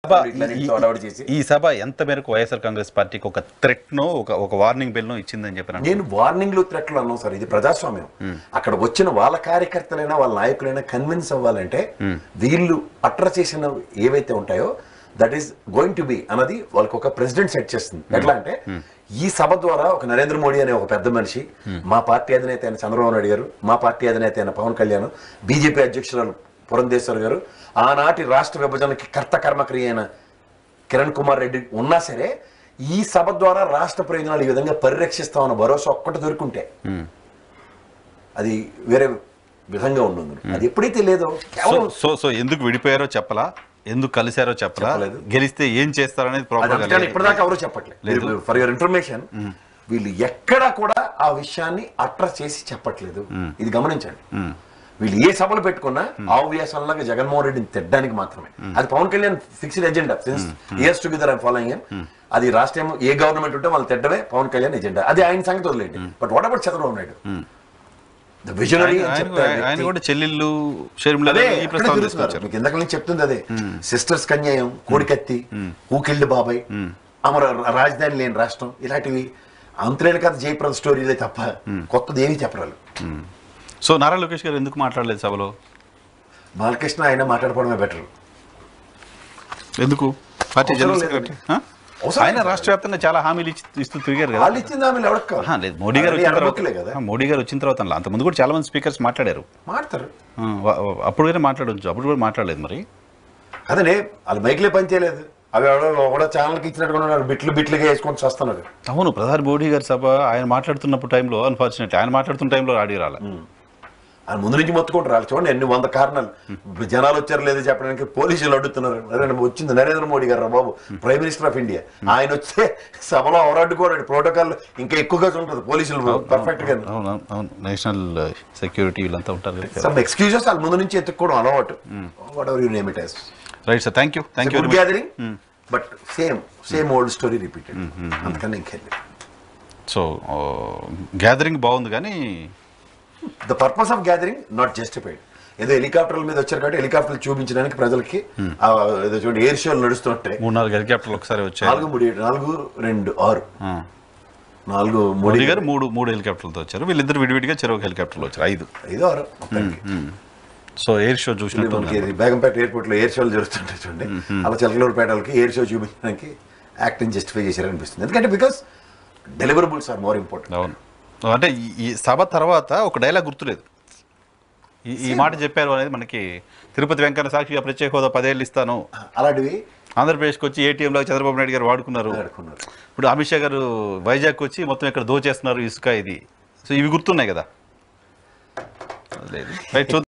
ఇట్లని ఈ- తోడవడి చేసి ఈ సభ ఎంత మేరకు వైఎస్ఆర్ కాంగ్రెస్ పార్టీకి ఒక థ్రెట్ నో ఒక ఒక వార్నింగ్ బెల్ నో ఇచ్చిందని చెప్పిన నేను వార్నింగ్లు థ్రెట్లు అన్నాం సార్ ఇది ప్రజాస్వామ్యం అక్కడ వచ్చిన వాళ్ళ కార్యకర్తలైనా వాళ్ళ నాయకులైనా కన్విన్స్ అవ్వాలంటే వీళ్ళు అట్ర చేసిన ఏవైతే ఉంటాయో that is going to be అన్నది వాళ్ళకి ఒక ప్రెసిడెంట్ సెట్ చేస్తుంది ఎట్లా అంటే ఈ సభ ద్వారా ఒక నరేంద్ర మోడీ అనే ఒక పెద్ద మనిషి మా పార్టీ అధినేత అయిన చంద్రబాబు నాయుడు గారు మా పార్టీ అధినేత అయిన పవన్ కళ్యాణ్ బీజేపీ అధ్యక్షురాలు పురంధేశ్వర్ గారు ఆనాటి రాష్ట్ర విభజనకి కర్త కర్మక్రియ అయిన కిరణ్ కుమార్ రెడ్డి ఉన్నా సరే ఈ సభ ద్వారా రాష్ట్ర ప్రయోజనాలు ఈ విధంగా పరిరక్షిస్తామన్న భరోసా ఒక్కటి దొరుకుంటే అది వేరే విధంగా ఉంటుంది అది ఎప్పుడైతే లేదో సో కేవలం సో సో ఎందుకు విడిపోయారో చెప్పలా ఎందుకు కలిశారో చెప్పలా చెప్పలేదు. గెలిస్తే ఏం చేస్తారనేది అది ప్రాపర్ అంతేకాని ఇప్పటిదాకా ఎవరు చెప్పట్లేదు ఫర్ యువర్ ఇన్ఫర్మేషన్ వీళ్ళు ఎక్కడా కూడా ఆ విషయాన్ని అట్రస్ చేసి చెప్పట్లేదు ఇది గమనించండి వీళ్ళు ఏ సభలు పెట్టుకున్నా ఆవు వ్యాసంలాగా జగన్మోహన్ రెడ్డిని తిట్టడానికి మాత్రమే అది Pawan Kalyan fixed agenda since years together I'm following అది రాష్ట్రం ఏ గవర్నమెంట్ ఉంటే వాళ్ళు తిట్టమే పవన్ కళ్యాణ్ ఎజెండా అది ఆయన సంగతి వదిలేండి but what about Chandrababu Naidu the visionary ఆయన- ఆయన ఆయన కూడా చెల్లెళ్ళు షర్మిల అదే ఈ అక్కడే ప్రస్తావన తిరుగుతున్నారు. తీసుకొచ్చారు మీకు ఇందాక నుంచి చెప్తుంది అదే సిస్టర్స్ కన్యాయం కోడికత్తి ఊకిల్డ్ బాబాయ్ అమర రాజధాని లేని రాష్ట్రం ఇలాంటివి అంతులేని కథ జయప్రద స్టోరీలే తప్ప కొత్తది ఏమీ చెప్పరాలు సో నారా లోకేష్ గారు ఎందుకు మాట్లాడలేదు సభలో బాలకృష్ణ ఆయన మాట్లాడుకోవడమే బెటర్ ఎందుకు పార్టీ అవసరం జనరల్ లేదండి. సెక్రటరీ ఆ? అవసరం ఆయన లేదు. రాష్ట్ర వ్యాప్తంగా చాలా హామీలు ఇచ్చి ఇస్తూ తిరిగారు కదా వాళ్ళు ఇచ్చింది ఆమె ఎవరికి కావాలి? ఆహా, లేదు మోడీ గారు అవన్నీ వచ్చిన ఎడమొక్కలే తర్వాత కదా ఆ, మోడీ గారు వచ్చిన తర్వాత అంత ముందు కూడా చాలా మంది స్పీకర్స్ మాట్లాడారు మాడతారు ఆ, వా- వా- అప్పుడు కూడా మాట్లాడవచ్చు అప్పుడు కూడా మాట్లాడలేదు మరి అదే వాళ్ళు మైక్లే పని చేయలేదు అవి ఎవడో ఒకడో ఛానల్కి ఇచ్చినట్టుగా ఉన్నారు బిట్లు బిట్లుగా వేసుకొని వస్తున్నారు అవును ప్రధాని మోడీ గారి సభ ఆయన మాట్లాడుతున్నప్పుడు టైంలో అన్ఫార్చునేట్లీ ఆయన మాట్లాడుతున్న టైంలో ఆడి రాలే ఆయన ముందు నుంచి మొత్తుకుంటారు వాళ్ళు చూడండి ఎన్ని వంద కారణాలు ఇప్పుడు జనాలు వచ్చారు లేదో చెప్పడానికి పోలీసులు అడుగుతున్నారు అరే వచ్చింది నరేంద్ర మోడీ గారు రా బాబు ప్రైమ్ మినిస్టర్ ఆఫ్ ఇండియా ఆయన వస్తే సభలో అవరడ్డుకోవడం ప్రోటోకాల్ ఇంకా ఎక్కువగా ఉంటుంది పోలీసులు పర్ఫెక్ట్ గా అవును అవును, అవును నేషనల్ సెక్యూరిటీ వీళ్ళంతా ఉంటారు కదా సమ్ ఎక్స్క్యూజెస్ వాళ్ళ ముందు నుంచి ఎత్తుక్కోవడం అలవాటు whatever you name it as right sir thank you thank you good gathering but same same old story repeated అందుకని ఇంకెళ్ళి సో గ్యాదరింగ్ బాగుంది కానీ the purpose of gathering not justified ఏదో హెలికాప్టర్ల మీద వచ్చారు కాబట్టి హెలికాప్టర్లు చూపించడానికి ప్రజలకి ఆ, ఏదో చూడండి ఎయిర్ షోలు నడుస్తుంటే మూడు నాలుగు హెలికాప్టర్లు ఒకసారి వచ్చాయి నాలుగు మూడు ఏడు, నాలుగు రెండు ఆరు ఆ. నాలుగు మూడు మోడీ గారు మూడు మూడు హెలికాప్టర్లతో వచ్చారు వీళ్ళిద్దరు విడివిడిగా చెరువు హెలికాప్టర్లు వచ్చారు ఐదు ఐదు ఆరు మొత్తానికి. సో ఎయిర్ షో చూసినట్టు మనకి ఇది బేగంపేట ఎయిర్పోర్ట్ లో ఎయిర్ షోలు జరుగుతుంటాయి చూడండి అలా చిలకలూరుపేటలకి ఎయిర్ షో చూపించడానికి యాక్టింగ్ జస్టిఫై చేశారు అనిపిస్తుంది ఎందుకంటే because deliverables are more important అవును అంటే ఈ- ఈ సభ తర్వాత ఒక డైలాగ్ గుర్తులేదు ఈ ఈ మాట చెప్పారు అనేది మనకి తిరుపతి వెంకన్న సాక్షిగా ప్రత్యేక హోదా పదేళ్ళు ఇస్తాను అలాంటివి ఆంధ్రప్రదేశ్కి వచ్చి ఏటీఎం లాగా చంద్రబాబు నాయుడు గారు వాడుకున్నారు ఆడుకున్నారు ఇప్పుడు అమిత్ షా గారు వైజాగ్ వచ్చి మొత్తం ఇక్కడ దోచేస్తున్నారు ఇసుక ఇది సో ఇవి గుర్తున్నాయి కదా లేదు రైట్ చూద్దాం